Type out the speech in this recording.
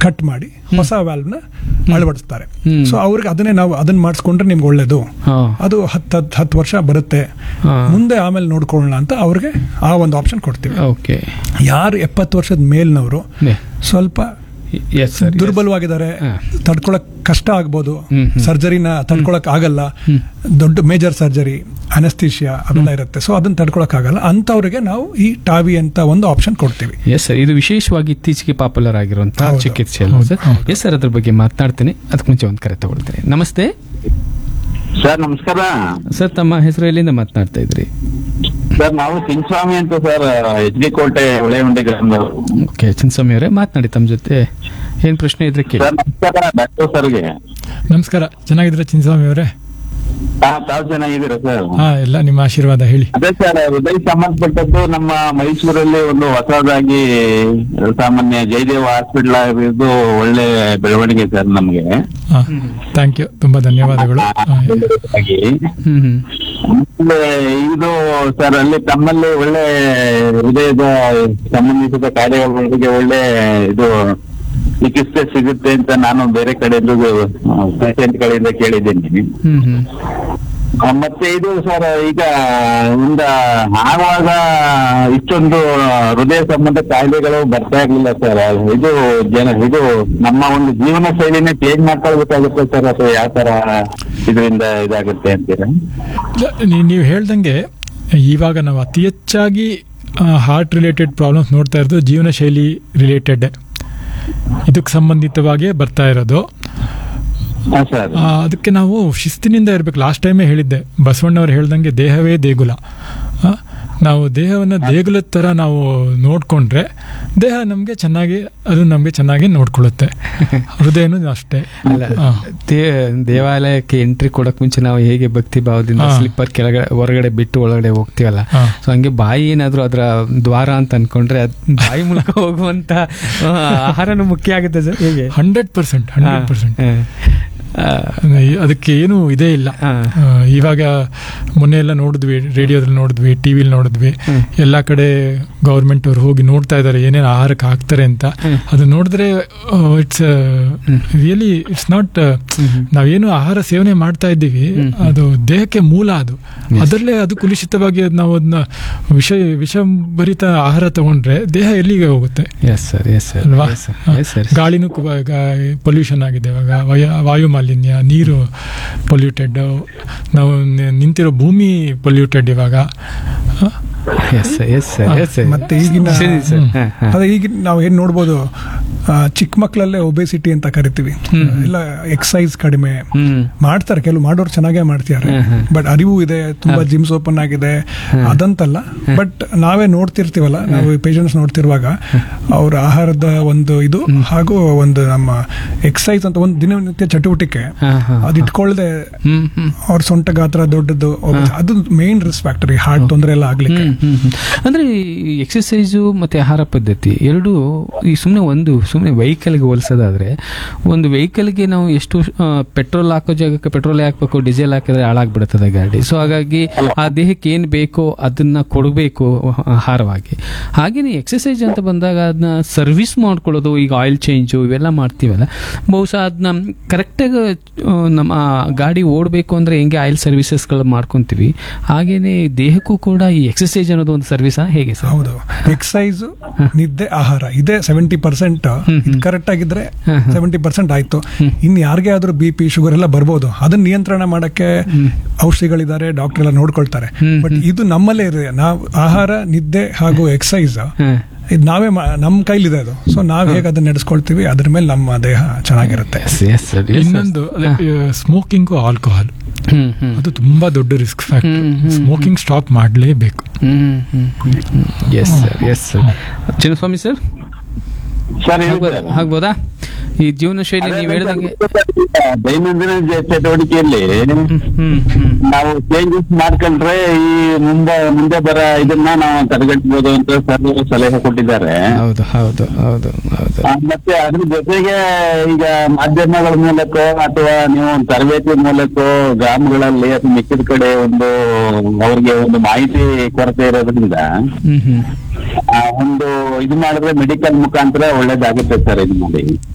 Cut ಮಾಡಿ ಹೊಸ ವ್ಯಾಲ್ವ್ನ ಅಳವಡಿಸ್ತಾರೆ ಹ್ಮ್. So ಅವ್ರಿಗೆ ಅದನ್ನೇ ನಾವು ಅದನ್ನ ಮಾಡಿಸ್ಕೊಂಡ್ರೆ ನಿಮ್ಗೆ ಒಳ್ಳೇದು ಹಾ ಅದು ಹತ್ತು ಹತ್ತು ಹತ್ತು ವರ್ಷ ಬರುತ್ತೆ ಹಾ. ಮುಂದೆ ಆಮೇಲೆ ನೋಡ್ಕೊಳ್ಳೋಣ ಅಂತ ಅವ್ರಿಗೆ ಆ ಒಂದು ಆಪ್ಷನ್ ಕೊಡ್ತೀವಿ ಓಕೆ ಯಾರು ಎಪ್ಪತ್ತು ವರ್ಷದ ಮೇಲ್ನವರು ಸ್ವಲ್ಪ ಎಸ್ ಸರ್ ದುರ್ಬಲವಾಗಿದ್ದಾರೆ ಹಾ. ತಡ್ಕೊಳಕ್ ಕಷ್ಟ ಆಗ್ಬೋದು ಹ್ಮ್, ಹ್ಮ್. ಸರ್ಜರಿನ ತಡ್ಕೊಳಕ್ ಆಗಲ್ಲ ದೊಡ್ಡ ಮೇಜರ್ ಸರ್ಜರಿ ಅನಸ್ತೀಶಿಯಾ ಅವೆಲ್ಲ ಇರುತ್ತೆ ಸೊ ಅದನ್ನ ತಡ್ಕೊಳಕ್ ಆಗಲ್ಲ ಅಂತವ್ರಿಗೆ ನಾವು ಈ ಟಾವಿ ಅಂತ ಒಂದು ಆಪ್ಷನ್ ಕೊಡ್ತೀವಿ ಎಸ್ ಸರ್ ಇದು ವಿಶೇಷವಾಗಿ ಇತ್ತೀಚೆಗೆ ಪಾಪ್ಯುಲರ್ ಆಗಿರುವಂತಹ ಹೌದು. ಚಿಕಿತ್ಸೆ ಅಲ್ಲ ಹೌದು, ಸರ್ ಹೌದು. ಎಸ್ ಸರ್ ಅದ್ರ ಬಗ್ಗೆ ಮಾತನಾಡ್ತೀನಿ ಅದಕ್ಕೆ ಮುಂಚೆ ಒಂದು ಕರೆ ತಗೊಳ್ತೀನಿ ನಮಸ್ತೆ ಸರ್ ನಮಸ್ಕಾರ ಸರ್ ತಮ್ಮ ಹೆಸರು ಎಲ್ಲಿಂದ ಮಾತನಾಡ್ತಾ ಇದ್ರಿ ಸರ್ ನಾವು ಚಿನ್ಸ್ವಾಮಿ ಅಂತ ಸರ್ ಎಚ್ ಡಿ ಕೋಟೆ ಹೊಳೆಯುಂಡೆ ಗ್ರಾಮದವರು ಓಕೆ ಚಿನ್ಸ್ವಾಮಿ ಅವರೇ ಮಾತನಾಡಿ ತಮ್ಮ ಜೊತೆ ಏನ್ ಪ್ರಶ್ನೆ ಇದ್ರೆ ಕೇಳಿ ಸರ್ ನಮಸ್ಕಾರ ಡಾಕ್ಟರ್ ಸರ್ಗೆ ನಮಸ್ಕಾರ ಚೆನ್ನಾಗಿದ್ರೆ ಚಿನ್ಸ್ವಾಮಿ ಅವರೇ ಹಾ ತಾವು ಚೆನ್ನಾಗಿದ್ದೀರಾ ಸರ್ ಹಾ ಎಲ್ಲ ನಿಮ್ಮ ಆಶೀರ್ವಾದ ಹೇಳಿ ಅದೇ ಸರ್ ಹೃದಯ ಸಂಬಂಧಪಟ್ಟದ್ದು ನಮ್ಮ ಮೈಸೂರಲ್ಲಿ ಒಂದು ಹೊಸದಾಗಿ ಸಾಮಾನ್ಯ ಜಯದೇವ ಹಾಸ್ಪಿಟಲ್ ಆಗಿದ್ದು ಒಳ್ಳೆ ಬೆಳವಣಿಗೆ ಸರ್ ನಮ್ಗೆ ಹಾ ಥ್ಯಾಂಕ್ ಯು ತುಂಬಾ ಧನ್ಯವಾದಗಳು ಹಾ, ಹೇಳಿ. ಹಾಗಾಗಿ ಹ್ಮ್ ಹ್ಮ್ ಆಮೇಲೆ ಇದು ಸರ್ ಅಲ್ಲಿ ತಮ್ಮಲ್ಲಿ ಒಳ್ಳೆ ಹೃದಯದ ಸಂಬಂಧಿಸಿದ ಕಾಯಿಲೆಗಳಿಗೆ ಒಳ್ಳೆ ಇದು ಚಿಕಿತ್ಸೆ ಸಿಗುತ್ತೆ ಅಂತ ನಾನು ಬೇರೆ ಕಡೆಯಿಂದ ಪೇಷಂಟ್ ಕಡೆಯಿಂದ ಕೇಳಿದ್ದೀನಿ ಹ್ಮ್ ಹ್ಮ್ ಆ, ಮತ್ತೆ ಇದು ಸರ್ ಈಗ ಇಂದ ಆಗುವಾಗ ಇಷ್ಟೊಂದು ಹೃದಯ ಸಂಬಂಧ ಕಾಯಿಲೆಗಳು ಬರ್ತಾ ಇರ್ಲಿಲ್ಲ ಸರ್ ಇದು ಜನ ಇದು ನಮ್ಮ ಒಂದು ಜೀವನ ಶೈಲಿನೇ ಚೇಂಜ್ ಮಾಡ್ಕೊಳ್ಬೇಕಾಗುತ್ತೆ ಸರ್ ಅಥವಾ ಯಾವ ತರ ಇದರಿಂದ ಇದಾಗುತ್ತೆ ಅಂತೀರಾ ನೀ- ನೀವು ಹೇಳ್ದಂಗೆ ಇವಾಗ ನಾವು ಅತಿ ಹೆಚ್ಚಾಗಿ ಹಾರ್ಟ್ ರಿಲೇಟೆಡ್ ಪ್ರಾಬ್ಲಮ್ಸ್ ನೋಡ್ತಾ ಇರೋದು ಜೀವನ ಶೈಲಿ ರಿಲೇಟೆಡ್ ಇದಕ್ಕೆ ಸಂಬಂಧಿತವಾಗಿಯೇ ಬರ್ತಾ ಇರೋದು ಹಾ ಸರ್ ಆ, ಅದಕ್ಕೆ ನಾವು ಶಿಸ್ತಿನಿಂದ ಇರಬೇಕು ಲಾಸ್ಟ್ ಟೈಮೇ ಹೇಳಿದ್ದೆ ಬಸವಣ್ಣವ್ರು ಹೇಳ್ದಂಗೆ ದೇಹವೇ ದೇಗುಲ ಆ, ನಾವು ದೇಹವನ್ನು ದೇಗುಲದ ಥರ ನಾವು ನೋಡಿಕೊಂಡ್ರೆ ದೇಹ ನಮಗೆ ಚೆನ್ನಾಗಿ ಅದು ನಮಗೆ ಚೆನ್ನಾಗಿ ನೋಡ್ಕೊಳ್ಳುತ್ತೆ ಹೃದಯನೂ ಅಷ್ಟೇ ಅಲ್ಲ ಆ. ದೇ- ದೇವಾಲಯಕ್ಕೆ ಎಂಟ್ರಿ ಕೊಡಕ್ ಮುಂಚೆ ನಾವು ಹೇಗೆ ಭಕ್ತಿ ಭಾವದಿಂದ ಹಾ. ಸ್ಲಿಪ್ಪರ್ ಕೆಳಗಡೆ ಹೊರಗಡೆ ಬಿಟ್ಟು ಒಳಗಡೆ ಹೋಗ್ತೀವಲ್ಲ ಹಾ. ಸೊ ಹಂಗೆ ಬಾಯಿ ಏನಾದ್ರೂ ಅದರ ದ್ವಾರ ಅಂತ ಅನ್ಕೊಂಡ್ರೆ ಅದ್ ಬಾಯಿ ಮೂಲಕ ಹೋಗುವಂತ ಆ, ಆಹಾರನೂ ಮುಖ್ಯ ಆಗುತ್ತೆ ಸರ್ ಹೇಗೆ ಹಂಡ್ರೆಡ್ ಪರ್ಸೆಂಟ್ ಹಂಡ್ರೆಡ್ ಪರ್ಸೆಂಟ್ ಹಾ. ಆ, ಅದಕ್ಕೆ ಏನು ಇದೇ ಇಲ್ಲ ಹಾ. ಆ, ಇವಾಗ ಮೊನ್ನೆ ಎಲ್ಲ ನೋಡಿದ್ವಿ ರೇಡಿಯೋದಲ್ಲಿ ನೋಡಿದ್ವಿ ಟಿವಿಲಿ ನೋಡಿದ್ವಿ ಎಲ್ಲ ಕಡೆ ಗೌರ್ಮೆಂಟ್ ಅವ್ರು ಹೋಗಿ ನೋಡ್ತಾ ಇದ್ದಾರೆ ಏನೇನು ಆಹಾರಕ್ಕೆ ಹಾಕ್ತಾರೆ ಅಂತ ಅದು ನೋಡಿದ್ರೆ ಇಟ್ಸ್ ರಿಯಲಿ ಇಟ್ಸ್ ನಾಟ್ ನಾವೇನು ಆಹಾರ ಸೇವನೆ ಮಾಡ್ತಾ ಇದ್ದೀವಿ ಅದು ದೇಹಕ್ಕೆ ಮೂಲ ಅದು ಅದರಲ್ಲೇ ಅದು ಕುಲುಷಿತವಾಗಿ ಅದ್ ನಾವು ಅದನ್ನ ವಿಷ ವಿಷಭರಿತ ಆಹಾರ ತಗೊಂಡ್ರೆ ದೇಹ ಎಲ್ಲಿಗೆ ಹೋಗುತ್ತೆ ಎಸ್ ಸರ್ ಎಸ್ ಸರ್ ಅಲ್ವಾ ಎಸ್ ಸರ್ ಎಸ್ ಸರ್ ಗಾಳಿನೂ ಪೊಲ್ಯೂಷನ್ ಆಗಿದೆ ಇವಾಗ ವಯ- ವಾಯು ಮಾಲಿನ್ಯ ನೀರು ಪೊಲ್ಯೂಟೆಡ್ ನಾವು ನಿ- ನಿಂತಿರೋ ಭೂಮಿ ಪೊಲ್ಯೂಟೆಡ್ ಇವಾಗ ಹ? Yes sir yes sir yes sir ಮತ್ತೆ ಈಗಿನ ಸರಿ ಸರ್ ಹಾ, ಹಾ. ಅದೇ ಈಗ ನಾವು ಏನ್ ನೋಡ್ಬೋದು ಆ, ಚಿಕ್ಕ ಮಕ್ಕಳಲ್ಲೇ ಒಬೇಸಿಟಿ ಅಂತ ಕರಿತೀವಿ ಎಲ್ಲ ಎಕ್ಸಸೈಸ್ ಕಡಿಮೆ ಹ್ಮ್ ಮಾಡ್ತಾರೆ ಕೆಲವು ಮಾಡೋರು ಚೆನ್ನಾಗೇ ಮಾಡ್ತಿದ್ದಾರೆ ಬಟ್ ಅರಿವು ಇದೆ ತುಂಬಾ ಜಿಮ್ಸ್ ಓಪನ್ ಆಗಿದೆ ಅದಂತಲ್ಲ ಬಟ್ ನಾವೇ ನೋಡ್ತಿರ್ತೀವಲ್ಲ ನಾವು ಪೇಷಂಟ್ಸ್ ನೋಡ್ತಿರುವಾಗ ಅವ್ರ ಆಹಾರದ ಒಂದು ಇದು ಹಾಗೂ ಒಂದು ನಮ್ಮ ಎಕ್ಸಸೈಸ್ ಅಂತ ಒಂದು ದಿನನಿತ್ಯ ಚಟುವಟಿಕೆ ಹಾ, ಹಾ, ಅದು ಇಟ್ಕೊಳ್ಳದೆ ಹ್ಮ್ ಹ್ಮ್ ಅವ್ರ ಸೊಂಟ ಗಾತ್ರ ದೊಡ್ಡದು ಅದು ಮೇನ್ ರಿಸ್ಕ್ ಫ್ಯಾಕ್ಟರ್ ಈ ಹಾರ್ಟ್ ತೊಂದರೆ ಎಲ್ಲ ಆಗ್ಲಿಕ್ಕೆ ಹ್ಮ್, ಹ್ಮ್, ಹ್ಮ್. ಅಂದ್ರೆ ಈ ಎಕ್ಸಸೈಸು ಮತ್ತೆ ಆಹಾರ ಪದ್ಧತಿ ಎರಡು ಈ ಸುಮ್ಮನೆ ಒಂದು ಸುಮ್ಮನೆ ವೆಹಿಕಲ್ಗೆ ಹೋಲಿಸೋದಾದ್ರೆ ಒಂದು ವೆಹಿಕಲ್ಗೆ ನಾವು ಎಷ್ಟು ಪೆಟ್ರೋಲ್ ಹಾಕೋ ಜಾಗಕ್ಕೆ ಪೆಟ್ರೋಲ್ ಹಾಕ್ಬೇಕು ಡೀಸೆಲ್ ಹಾಕಿದ್ರೆ ಹಾಳಾಗ್ಬಿಡುತ್ತದೆ ಗಾಡಿ ಸೊ ಹಾಗಾಗಿ ಆ ದೇಹಕ್ಕೆ ಏನು ಬೇಕೋ ಅದನ್ನ ಕೊಡಬೇಕು ಆಹಾರವಾಗಿ ಹಾಗೇನೆ ಎಕ್ಸಸೈಸ್ ಅಂತ ಬಂದಾಗ ಅದನ್ನ ಸರ್ವಿಸ್ ಮಾಡ್ಕೊಳ್ಳೋದು ಈಗ ಆಯಿಲ್ ಚೇಂಜು ಇವೆಲ್ಲ ಮಾಡ್ತೀವಲ್ಲ ಬಹುಶಃ ಅದನ್ನ ಕರೆಕ್ಟಾಗಿ ನಮ್ಮ ಗಾಡಿ ಓಡಬೇಕು ಅಂದ್ರೆ ಹೆಂಗೆ ಆಯಿಲ್ ಸರ್ವಿಸಸ್ಗಳು ಮಾಡ್ಕೊಂತೀವಿ ಹಾಗೇನೆ ದೇಹಕ್ಕೂ ಕೂಡ ಈ ಎಕ್ಸಸೈಸ್ ಅನ್ನೋದು ಒಂದು ಸರ್ವಿಸ್ ಹೇಗೆ ಸರ್ ಹೌದು ಎಕ್ಸಸೈಸ್ ನಿದ್ದೆ ಆಹಾರ ಇದೇ ಸೆವೆಂಟಿ ಪರ್ಸೆಂಟ್ ಕರೆಕ್ಟ್ ಆಗಿದ್ರೆ ಸೆವೆಂಟಿ ಪರ್ಸೆಂಟ್ ಆಯ್ತು ಇನ್ ಯಾರಿಗೆ ಆದ್ರೂ ಬಿ ಪಿ ಶುಗರ್ ಎಲ್ಲ ಬರ್ಬೋದು ಅದನ್ನ ನಿಯಂತ್ರಣ ಮಾಡಕ್ಕೆ ಔಷಧಿಗಳಿದ್ದಾರೆ ಡಾಕ್ಟರ್ ಎಲ್ಲ ನೋಡ್ಕೊಳ್ತಾರೆ ಬಟ್ ಇದು ನಮ್ಮಲ್ಲೇ ಇದೆ ನಾವು ಆಹಾರ ನಿದ್ದೆ ಹಾಗೂ ಎಕ್ಸಸೈಸ್ ಹ್ಮ್. ಇದು ನಾವೇ ಮಾ- ನಮ್ಮ ಕೈಲಿದೆ ಅದು ಸೊ ನಾವ್ ಹೇಗೆ ಅದನ್ನ ನಡೆಸ್ಕೊಳ್ತೀವಿ ಅದ್ರ ಮೇಲೆ ನಮ್ಮ ದೇಹ ಚೆನ್ನಾಗಿರುತ್ತೆ Yes, yes, sir. Yes, sir. ಇನ್ನೊಂದು ಸ್ಮೋಕಿಂಗು ಆಲ್ಕೋಹಾಲ್ ಹ್ಮ್, ಹ್ಮ್. ಅದು ತುಂಬಾ ದೊಡ್ಡ ರಿಸ್ಕ್ ಫ್ಯಾಕ್ಟರ್ ಹ್ಮ್, ಹ್ಮ್, ಸ್ಮೋಕಿಂಗ್ ಸ್ಟಾಪ್ ಮಾಡಲೇಬೇಕು ಹ್ಮ್, ಹ್ಮ್, ಹ್ಮ್, ಹ್ಮ್. Yes, sir. Yes, sir. Chinnaswamy sir sir ಹೇಳಿ ಆಗ್ಬೋದಾ ಸರ್. ಆಗ್ಬೋದಾ ಈ ಜೀವನ ಶೈಲಿ ನೀವು ಹೇಳ್ದಂಗೆ ದೈನಂದಿನ ಜ- ಚಟುವಟಿಕೆಯಲ್ಲಿ ಹ್ಮ್, ಹ್ಮ್, ಹ್ಮ್. ನಾವು ಚೇಂಜಸ್ ಮಾಡ್ಕೊಂಡ್ರೆ ಈ ಮುಂದೆ ಮುಂದೆ ಬರ ಇದನ್ನ ನಾವು ತಡೆಗಟ್ಟಬಹುದು ಅಂತ ಸರ್ ಸಲಹೆ ಕೊಟ್ಟಿದ್ದಾರೆ ಹೌದು ಹೌದು ಹೌದು ಹೌದು ಆ, ಮತ್ತೆ ಅದ್ರ ಜೊತೆಗೆ ಈಗ ಮಾಧ್ಯಮಗಳ ಮೂಲಕ ಅಥವಾ ನೀವು ಒಂದು ತರಬೇತಿ ಮೂಲಕ ಗ್ರಾಮಗಳಲ್ಲಿ ಅಥವಾ ಮಿಕ್ಕಿದ ಕಡೆ ಒಂದು ಅವ್ರಿಗೆ ಒಂದು ಮಾಹಿತಿ ಕೊರತೆ ಇರೋದ್ರಿಂದ ಹ್ಮ್ ಹ್ಮ್ ಆ, ಒಂದು ಇದು ಮಾಡಿದ್ರೆ ಮೆಡಿಕಲ್ ಮುಖಾಂತರ ಒಳ್ಳೇದಾಗುತ್ತೆ ಸರ್ ಇದು ಮಾಡಿ